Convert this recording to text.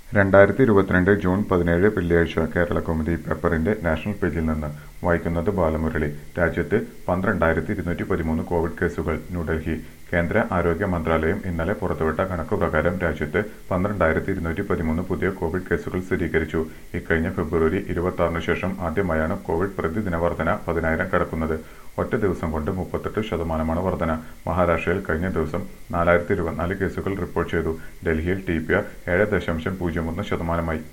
രണ്ടായിരത്തി ഇരുപത്തിരണ്ട് ജൂൺ പതിനേഴ് വെള്ളിയാഴ്ച കേരളകൗമുദി പേപ്പറിന്റെ നാഷണൽ പേജിൽ നിന്ന് വായിക്കുന്നത് ബാലമുരളി രാജ്യത്ത് പന്ത്രണ്ടായിരത്തി ഇരുന്നൂറ്റി പതിമൂന്ന് കോവിഡ് കേസുകൾ ന്യൂഡൽഹി കേന്ദ്ര ആരോഗ്യ മന്ത്രാലയം ഇന്നലെ പുറത്തുവിട്ട കണക്കുപ്രകാരം രാജ്യത്ത് പന്ത്രണ്ടായിരത്തി ഇരുന്നൂറ്റി പതിമൂന്ന് പുതിയ കോവിഡ് കേസുകൾ സ്ഥിരീകരിച്ചു ഇക്കഴിഞ്ഞ ഫെബ്രുവരി ഇരുപത്തി ആറിന് ശേഷം ആദ്യമായാണ് കോവിഡ് പ്രതിദിന വർധന പതിനായിരം കടക്കുന്നത് ഒറ്റ ദിവസം കൊണ്ട് മുപ്പത്തെട്ട് ശതമാനമാണ് വർധന മഹാരാഷ്ട്രയിൽ കഴിഞ്ഞ ദിവസം നാലായിരത്തി ഇരുപത്തിനാല് കേസുകൾ റിപ്പോർട്ട് ചെയ്തു ഡൽഹിയിൽ ടി പി ആർ ഏഴ് ദശാംശം പൂജ്യം ഒന്ന് ശതമാനമായി